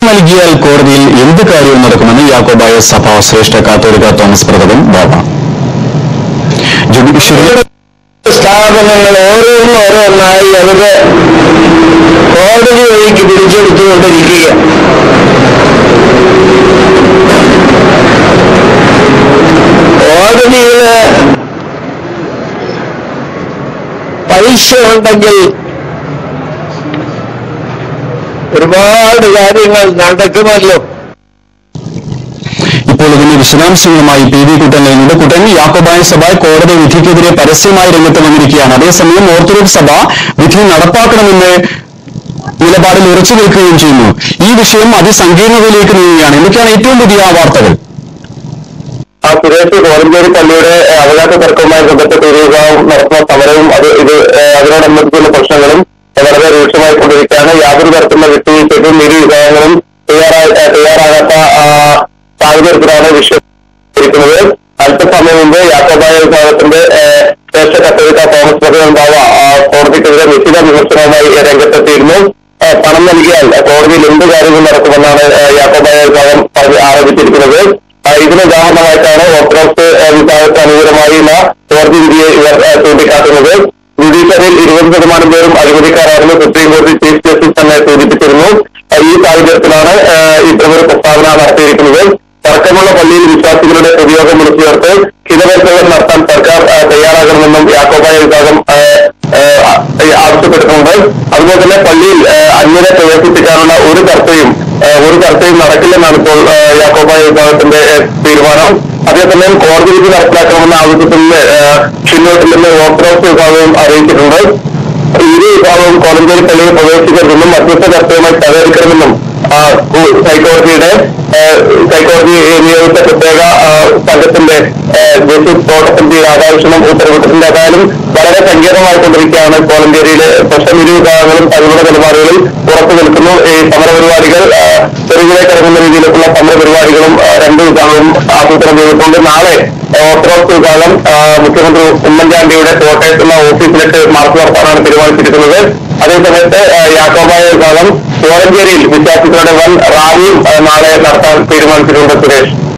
നൽകിയാൽ കോടതിയിൽ എന്ത് കാര്യവും നടക്കുമെന്ന് യാക്കോബായ സഭ ശ്രേഷ്ഠ കാത്തോലിക്ക തോമസ് പ്രഭവൻ ബാബ ജുഡീഷ്യറി സ്ഥാപനങ്ങൾ ഓരോന്നും ഓരോന്നായി അവരുടെ കോടതി വഴിക്ക് പിടിച്ചെടുത്തുകൊണ്ടിരിക്കുക കോടതിയില് പൈസ ഉണ്ടെങ്കിൽ ഒരുപാട് കാര്യങ്ങൾ നടക്കുമല്ലോ ഇപ്പോൾ ഇതിന്റെ വിശദാംശങ്ങളുമായി പി വി കുട്ടൻ ലൈനുണ്ട് കുട്ടൻ യാക്കോബായ സഭ കോടതി വിധിക്കെതിരെ പരസ്യമായി രംഗത്ത് വന്നിരിക്കുകയാണ് അതേസമയം ഓർത്തഡോക്സ് സഭ വിധി നടപ്പാക്കണമെന്ന് നിലപാടിൽ ഉറച്ചു നിൽക്കുകയും ചെയ്യുന്നു ഈ വിഷയം അതിസങ്കീർണതയിലേക്ക് നീങ്ങുകയാണ് എന്തൊക്കെയാണ് ഏറ്റവും പുതിയ വാർത്തകൾ ആ സുരേഷ് കോലഞ്ചേരി പള്ളിയുടെ ഏഹ്, അവകാശ തർക്കവുമായി ബന്ധപ്പെട്ട് ഒരു വിഭാഗം നടത്തുന്ന സമരവും അത് ഇത് ഏഹ്, അതിനോടനുബന്ധിച്ചുള്ള പ്രശ്നങ്ങളും വളരെ രൂക്ഷമായി കൊണ്ടിരിക്കുകയാണ് യാതൊരു തരത്തിലുള്ള വിട്ടുവീഴ്ചയ്ക്കും ഇരു വിഭാഗങ്ങളും തയ്യാറാ ഏഹ്, തയ്യാറാകാത്ത ആ, സാഹചര്യത്തിലാണ് വിഷയം ഇരിക്കുന്നത് അല്പസമയം മുമ്പ് യാക്കോബായ വിഭാഗത്തിന്റെ ഏഹ്, ശ്രേഷ്ഠ കത്തോലിക്ക തോമസ് പ്രഭവൻ ബാവ ആ, കോടതിക്കെതിരെ നിശ്ചിത വിമർശനവുമായി രംഗത്തെത്തിയിരുന്നു ഏഹ്, പണം നൽകിയാൽ കോടതിയിൽ എന്ത് കാര്യവും നടക്കുമെന്നാണ് ഏഹ്, യാക്കോബായ വിഭാഗം പറഞ്ഞ് ആരോപിച്ചിരിക്കുന്നത് ആ, ഇതിന് ഉദാഹരണമായിട്ടാണ് ഓർത്തഡോക്സ് ഏഹ്, വിഭാഗത്തിന് അനുകൂലമായുള്ള കോടതി വിധിയെ ഇവർ ഏഹ്, ചൂണ്ടിക്കാട്ടുന്നത് ജുഡീഷ്യറിയിൽ ഇരുപത് ശതമാനം പേരും അഴിമതിക്കാരാണെന്ന് സുപ്രീം കോടതി ചീഫ് ജസ്റ്റിസ് തന്നെ സൂചിപ്പിച്ചിരുന്നു ആ, ഈ സാഹചര്യത്തിലാണ് ഏഹ്, ഇത്തരമൊരു പ്രസ്താവന നടത്തിയിരിക്കുന്നത് തർക്കമുള്ള പള്ളിയിൽ വിശ്വാസികളുടെ ഉപയോഗം വിളിച്ചു ചേർത്ത് ഹിതപരിശോധന നടത്താൻ സർക്കാർ ഏഹ്, തയ്യാറാകണമെന്നും യാക്കോബായ വിഭാഗം ഏഹ്, ഏഹ്, ആ- ആവശ്യപ്പെട്ടിട്ടുണ്ട് അതുപോലെ തന്നെ പള്ളിയിൽ ഏഹ്, അന്യരെ പ്രവേശിപ്പിക്കാനുള്ള ഒരു ചർച്ചയും ഏഹ്, ഒരു ചർച്ചയും നടക്കില്ലെന്നാണ് ഇപ്പോൾ ഏഹ്, യാക്കോബായ വിഭാഗത്തിന്റെ ഏഹ്, തീരുമാനം അതേസമയം കോടതി വിധി നടപ്പിലാക്കണമെന്ന ആവശ്യത്തിന് ഏഹ്, ഷിന്നോട്ടിൽ ഓർത്തഡോക്സ് വിഭാഗവും അറിയിച്ചിട്ടുണ്ട് ഇരു വിഭാഗവും കോലഞ്ചേരി പള്ളിയിൽ പ്രവേശിക്കരുതെന്നും മധ്യസ്ഥ ചർച്ചയുമായി സഹകരിക്കണമെന്നും ആ, കു- ഹൈക്കോടതിയുടെ ഏഹ്, ഹൈക്കോടതി നിയോഗിച്ച പ്രത്യേക ആ, സംഘത്തിന്റെ ഏഹ്, ജസ്റ്റിസ് തോട്ടപ്പള്ളി രാധാകൃഷ്ണൻ ഉത്തരവിട്ടിട്ടുണ്ട് ഏതായാലും വളരെ സങ്കീർണമായിക്കൊണ്ടിരിക്കുകയാണ് കോലഞ്ചേരിയിലെ പ്രശ്നം ഇരു വിഭാഗങ്ങളും തങ്ങളുടെ നിലപാടുകളിൽ ഉറച്ചു നിൽക്കുന്നു ഈ സമരപരിപാടികൾ ആ, തെരുവിലേക്ക് ഇറങ്ങുന്ന രീതിയിലുള്ള സമരപരിപാടികളും ആ, രണ്ട് വിഭാഗവും ആസൂത്രണം ചെയ്തിട്ടുണ്ട് നാളെ ഓർത്തഡോക്സ് വിഭാഗം ആ, മുഖ്യമന്ത്രി ഉമ്മൻചാണ്ടിയുടെ കോട്ടയത്തുള്ള ഓഫീസിലേക്ക് മാർച്ച് നടത്താനാണ് തീരുമാനിച്ചിരിക്കുന്നത് അതേസമയത്ത് ആ, യാക്കോബായ വിഭാഗം കോലഞ്ചേരിയിൽ വിശ്വാസികളുടെ വൻ റാലിയും ആ, നാളെ നടത്താൻ തീരുമാനിച്ചിട്ടുണ്ട് സുരേഷ്